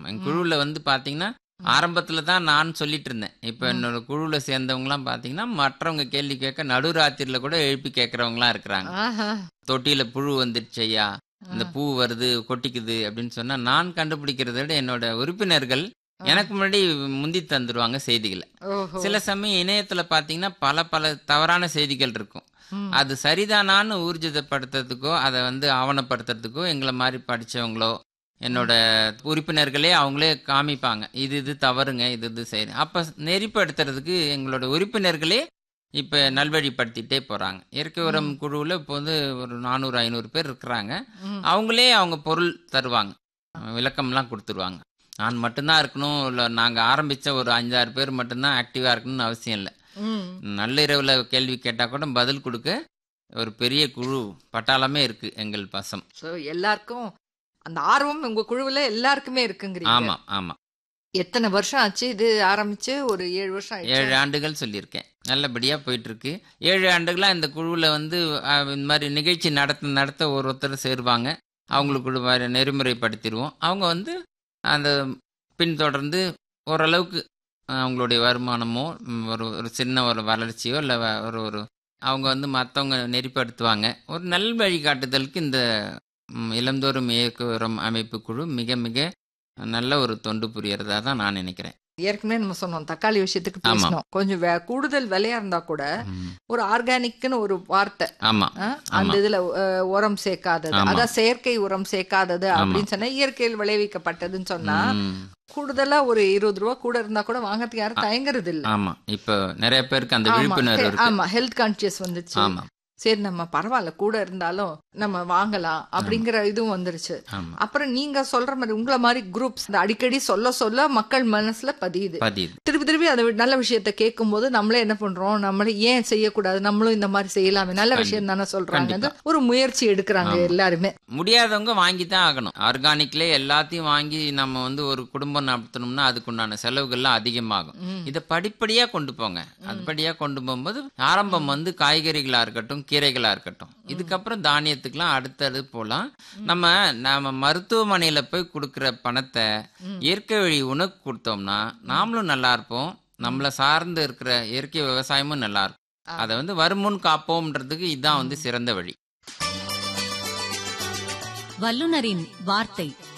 ஆமா என் குழுவில் வந்து பார்த்தீங்கன்னா ஆரம்பத்தில் தான் நான் சொல்லிட்டு இருந்தேன் இப்போ என்னோட குழுவில் சேர்ந்தவங்கலாம் பார்த்தீங்கன்னா மற்றவங்க கேள்வி கேட்க நடுராத்திரியில் கூட எழுப்பி கேட்குறவங்களாம் இருக்கிறாங்க ஆஹா. தொட்டியில் புழு வந்துடுச்சு ஐயா இந்த பூ வருது கொட்டிக்குது அப்படின்னு சொன்னா நான் கண்டுபிடிக்கிறத விட என்னோட உறுப்பினர்கள் எனக்கு முன்னாடி முந்தி தந்துடுவாங்க செய்திகளை ஓஹோ. சில சமயம் இணையத்துல பாத்தீங்கன்னா பல பல தவறான செய்திகள் இருக்கும் ம். அது சரிதானான்னு ஊர்ஜிதப்படுத்துறதுக்கோ அதை வந்து ஆவணப்படுத்துறதுக்கோ எங்களை மாதிரி படிச்சவங்களோ என்னோட உறுப்பினர்களே அவங்களே காமிப்பாங்க இது இது தவறுங்க இது இது செய்யுங்க அப்ப நெறிப்படுத்துறதுக்கு எங்களோட உறுப்பினர்களே இப்ப நல்வழிப்படுத்திட்டே போறாங்க இயற்கை உரம் குழுவில் இப்போ வந்து ஒரு நானூறு ஐநூறு பேர் இருக்கிறாங்க ம். அவங்களே அவங்க பொருள் தருவாங்க விளக்கம்லாம் கொடுத்துருவாங்க நான் மட்டும்தான் இருக்கணும் இல்லை நாங்கள் ஆரம்பித்த ஒரு அஞ்சாறு பேர் மட்டும்தான் ஆக்டிவாக இருக்கணும்னு அவசியம் இல்லை ம். நள்ளிரவில் கேள்வி கேட்டால் கூட பதில் கொடுக்க ஒரு பெரிய குழு பட்டாளமே இருக்கு எங்கள் பசம் So, எல்லாருக்கும் அந்த ஆர்வம் உங்க குழுவுல எல்லாருக்குமே இருக்குங்கிறீங்க ஆமாம் ஆமாம் எத்தனை வருஷம் ஆச்சு இது ஆரம்பிச்சு ஒரு ஏழு வருஷம் ஆயிடுச்சு ஏழு ஆண்டுகள் சொல்லியிருக்கேன் நல்லபடியாக போயிட்டு இருக்கு ஏழு ஆண்டுகளாக இந்த குழுவில் வந்து அஹ், இந்த மாதிரி நிகழ்ச்சி நடத்த நடத்த ஒரு ஒருத்தர் சேருவாங்க அவங்களுக்கு ஒரு மாதிரி நெறிமுறைப்படுத்திடுவோம் அவங்க வந்து அந்த பின்தொடர்ந்து ஓரளவுக்கு அஹ், அவங்களுடைய வருமானமோ ம், ஒரு ஒரு சின்ன ஒரு வளர்ச்சியோ இல்லை ஒரு ஒரு அவங்க வந்து மற்றவங்க நெறிப்படுத்துவாங்க ஒரு நல் வழிகாட்டுதலுக்கு இந்த ம், இளந்தோறும் இயக்க உரம் அமைப்பு குழு மிக மிக நல்ல ஒரு தொண்டு புரியறதா தான் நான் நினைக்கிறேன் ஏற்கனவே நம்ம சொன்னோம் தக்காளி விஷயத்துக்கு ஆமா. பேசணும் கொஞ்சம் வே- கூடுதல் விலையா இருந்தா கூட ம். ஒரு ஆர்கானிக்னு ஒரு வார்த்தை ஆமாம் ஆ, அந்த இதுல அஹ், உரம் சேர்க்காதது ஆமா. அதான் செயற்கை உரம் சேர்க்காதது அப்படின்னு சொன்னா இயற்கையில் விளைவிக்கப்பட்டதுன்னு சொன்னா ம். கூடுதலா ஒரு இருபது ரூபா கூட இருந்தா கூட வாங்கறதுக்கு யாரும் தயங்குறது இல்ல ஆமா இப்போ நிறைய பேருக்கு அந்த ஆமா, விழிப்புணர்வு ஹெ- இருக்கு ஆமா ஹெல்த் கான்சியஸ் வந்துச்சு ஆமா சரி நம்ம பரவாயில்ல கூட இருந்தாலும் நம்ம வாங்கலாம் அப்படிங்கிற இதுவும் வந்துருச்சு ஆமா அப்புறம் நீங்க சொல்ற மாதிரி உங்கள மாதிரி குரூப்ஸ் அடிக்கடி சொல்ல சொல்ல மக்கள் மனசுல பதியுது பதியுது திருப்பி திருப்பி அந்த நல்ல விஷயத்த கேட்கும் போது நம்மளே என்ன பண்றோம் நம்மளே ஏன் செய்யக்கூடாது நம்மளும் இந்த மாதிரி செய்யலாமே நல்ல விஷயம் தானே சொல்றாங்க ஒரு முயற்சி எடுக்கிறாங்க எல்லாருமே முடியாதவங்க வாங்கி தான் ஆகணும் ஆர்கானிக்லே எல்லாத்தையும் வாங்கி நம்ம வந்து ஒரு குடும்பம் நடத்தணும்னா அதுக்குண்டான செலவுகள்லாம் அதிகமாகும் ம். இதை படிப்படியா கொண்டு போங்க அதுபடியா கொண்டு போகும்போது ஆரம்பம் வந்து காய்கறிகளா இருக்கட்டும் கீரைகளா இருக்கட்டும் இதுக்கப்புறம் தானியத்துக்குலாம் அடுத்தது போலாம் நம்ம நம்ம மருத்துவமனையில போய் கொடுக்குற பணத்தை இயற்கை வழி உணவு கொடுத்தோம்னா நாமளும் நல்லா இருப்போம் நம்மளை சார்ந்து இருக்கிற இயற்கை விவசாயமும் நல்லா இருக்கும் அதை வந்து வருமுன் காப்போம்ன்றதுக்கு இதுதான் வந்து சிறந்த வழி வல்லுனரின் வார்த்தை